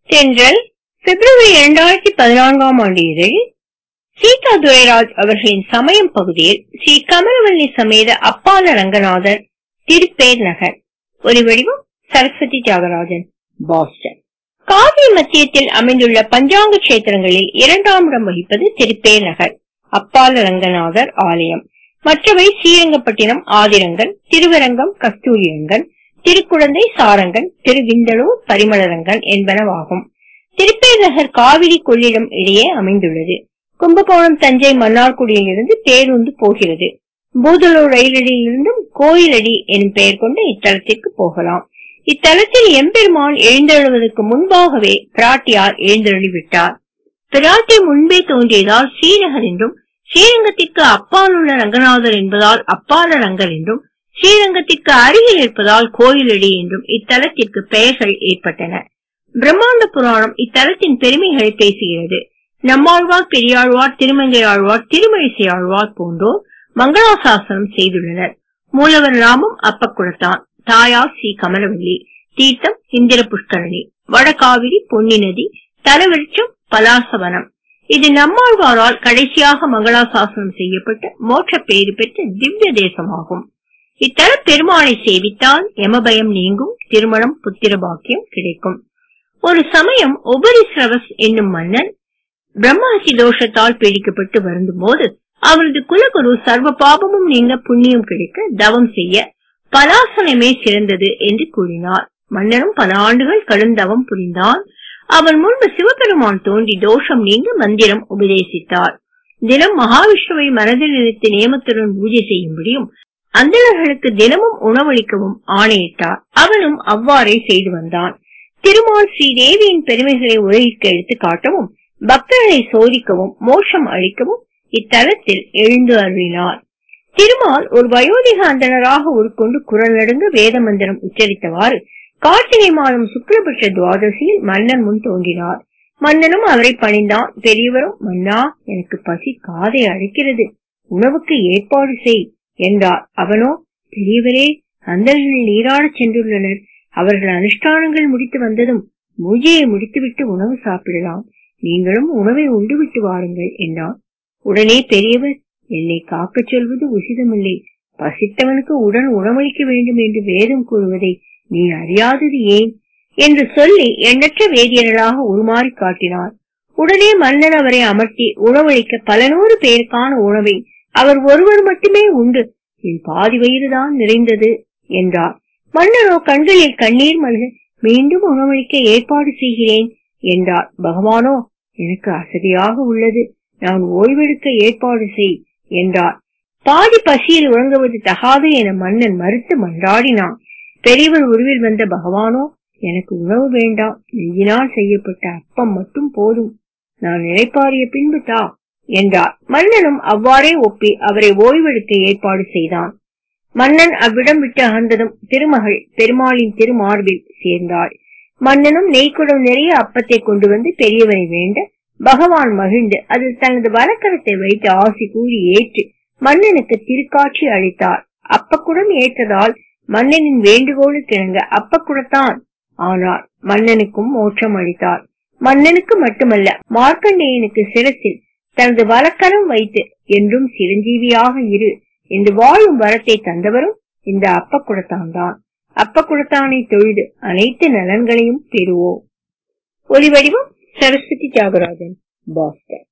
தென்றல் பிப்ரவரி இரண்டாயிரத்தி பதினான்காம் ஆண்டு இதழில் சீதா துரைராஜ் அவர்களின் சமயம் பகுதியில் ஸ்ரீ கமலவல்லி சமேத அப்பால ரங்கநாதர் திருப்பேர் நகர் ஒரு வடிவம் சரஸ்வதி தியாகராஜன் பாஸ்டன் காவிரி மத்தியத்தில் அமைந்துள்ள பஞ்சாங்க கஷேத்திரங்களில் இரண்டாம் இடம் வகிப்பது திருப்பேர் நகர் அப்பால ரங்கநாதர் ஆலயம் மற்றவை ஸ்ரீரங்கப்பட்டினம் ஆதிரங்கன் திருவரங்கம் கஸ்தூரியங்கன் திருக்குழந்தை சாரங்கன் திருவிந்தலூர் பரிமளரங்கன் என்பனவாகும் திருப்பேர் நகர் காவிரி கொள்ளிடம் இடையே அமைந்துள்ளது கும்பகோணம் தஞ்சை மன்னார்குடியில் இருந்து பேருந்து போகிறது பூதலூர் ரயிலடியிலிருந்தும் கோயிலடி எனும் பெயர் கொண்ட இத்தலத்திற்கு போகலாம் இத்தலத்தில் எம்பெருமான் எழுந்தருளுவதற்கு முன்பாகவே பிராட்டியார் எழுந்தருளி விட்டார் பிராட்டி முன்பே தோன்றியதால் ஸ்ரீநகர் என்றும் ஸ்ரீரங்கத்திற்கு அப்பால் உள்ள ரங்கநாதர் என்பதால் அப்பால ரங்கர் என்றும் ஸ்ரீரங்கத்திற்கு அருகில் இருப்பதால் கோயிலடி என்றும் இத்தலத்திற்கு பெயர்கள் ஏற்பட்டன பிரம்மாண்ட புராணம் இத்தலத்தின் பெருமைகளை பேசுகிறது நம்மாழ்வார் பெரியாழ்வார் திருமங்கையாழ்வார் திருமழிசை ஆழ்வார் போன்றோர் மங்களாசாசனம் செய்துள்ளனர் மூலவர் நாமம் அப்பக்குளத்தான் தாயார் ஸ்ரீ கமலவல்லி தீர்த்தம் இந்திர புஷ்கரணி வடகாவிரி பொன்னி நதி தலவிருட்சம் பலாசவனம் இது நம்மாழ்வாரால் கடைசியாக மங்களாசாசனம் செய்யப்பட்ட மோட்ச பேறு பெற்ற திவ்ய தேசமாகும் இத்தல பெருமாளை சேவித்தால் யமபயம் நீங்கும் திருமணம் புத்திர பாக்கியம் கிடைக்கும் ஒரு சமயம் ஒபரிஸ்ரவஸ் என்னும் மன்னன் பிரம்மஹத்தி தோஷத்தால் பீடிக்கப்பட்டு வருந்தும் போது அவரது குலகுரு சர்வ பாபமும் நீங்க புண்ணியம் கிடைக்க தவம் செய்ய பலாசனமே சிறந்தது என்று கூறினார் மன்னனும் பல ஆண்டுகள் கடும் தவம் புரிந்தான் அவன் முன்பு சிவபெருமான் தோன்றி தோஷம் நீங்க மந்திரம் உபதேசித்தார் தினம் மகாவிஷ்ணுவை மனதில் நினைத்து நியமத்துடன் பூஜை செய்யும்படியும் அந்தணர்களுக்கு தினமும் உணவளிக்கவும் ஆணையிட்டார் அவனும் அவ்வாறே செய்து வந்தான் திருமால் ஸ்ரீதேவியின் பெருமைகளை உலகிற்கு எடுத்து காட்டவும் பக்தர்களை சோதிக்கவும் மோட்சம் அளிக்கவும் இத்தலத்தில் எழுந்து அருளினார் திருமால் ஒரு வயோதிக அந்தனராக உருக்கொண்டு குரல் நடுங்க வேத மந்திரம் உச்சரித்தவாறு கார்த்திகை மாதம் சுக்லபட்ச துவாதசியில் மன்னன் முன் தோன்றினார் மன்னனும் அவரை பணிந்தான் பெரியவரும் மன்னா எனக்கு பசி காதை அழைக்கிறது உணவுக்கு ஏற்பாடு செய் என்றார் அவனோ பெரியவரே அந்தர்கள் நீராடச் சென்றுள்ளனர் அவர்கள் அனுஷ்டானங்கள் முடித்து வந்ததும் பூஜையை முடித்துவிட்டு உணவு சாப்பிடலாம் நீங்களும் உணவை உண்டு விட்டு வாருங்கள் என்றான் உடனே பெரியவர் என்னை காக்கச் சொல்வது உசிதமில்லை பசித்தவனுக்கு உடன் உணவளிக்க வேண்டும் என்று வேதம் கூறுவதை நீ அறியாதது ஏன் என்று சொல்லி எண்ணற்ற வேதியர்களாக உருமாறி காட்டினார் உடனே மன்னன் அவரை அமர்த்தி உணவளிக்க பல நூறு பேருக்கான உணவை அவர் ஒருவர் மட்டுமே உண்டு என் பாதி வயிறுதான் நிறைந்தது என்றார் மன்னரோ கண்களில் கண்ணீர் மல்க மீண்டும் உணவளிக்க ஏற்பாடு செய்கிறேன் என்றார் பகவானோ எனக்கு அசதியாக உள்ளது நான் ஓய்வெடுக்க ஏற்பாடு செய் என்றார் பாதி பசியில் உறங்குவது தகாது என மன்னன் மறுத்து மன்றாடினான் பெரியவர் உருவில் வந்த பகவானோ எனக்கு உணவு வேண்டாம் நெஞ்சினால் செய்யப்பட்ட அப்பம் மட்டும் போதும் நான் நிலைப்பாரிய பின்பு தா என்றார் மன்னனும் அவ்வாறே ஒப்பி அவரை ஓய்வெடுக்க ஏற்பாடு செய்தான் மன்னன் அவ்விடம் விட்டு அகன்றதும் திருமகள் பெருமாளின் திருமார்பில் சேர்ந்தாள் மன்னனும் நெய்க்குடம் நிறைய அப்பத்தை கொண்டு வந்து பெரியவரை வேண்ட பகவான் மகிழ்ந்து அதில் தனது வலக்கரத்தை வைத்து ஆசி கூறி ஏற்று மன்னனுக்கு திருக்காட்சி அளித்தார் அப்பக்குடம் ஏற்றதால் மன்னனின் வேண்டுகோளுக்கு இணங்க அப்பக்குடத்தான் ஆனார் மன்னனுக்கும் மோட்சம் அளித்தார் மன்னனுக்கு மட்டுமல்ல மார்க்கண்டேயனுக்கு சிரசில் தனது வலக்கரம் வைத்து என்றும் சிரஞ்சீவியாக இரு என்று வாழும் வரத்தை தந்தவரும் இந்த அப்பக்குடத்தான் தான் அப்பக்குடத்தானை தொழுது அனைத்து நலன்களையும் பெறுவோம் ஒலி வடிவம் சரஸ்வதி தியாகராஜன் பாஸ்டன்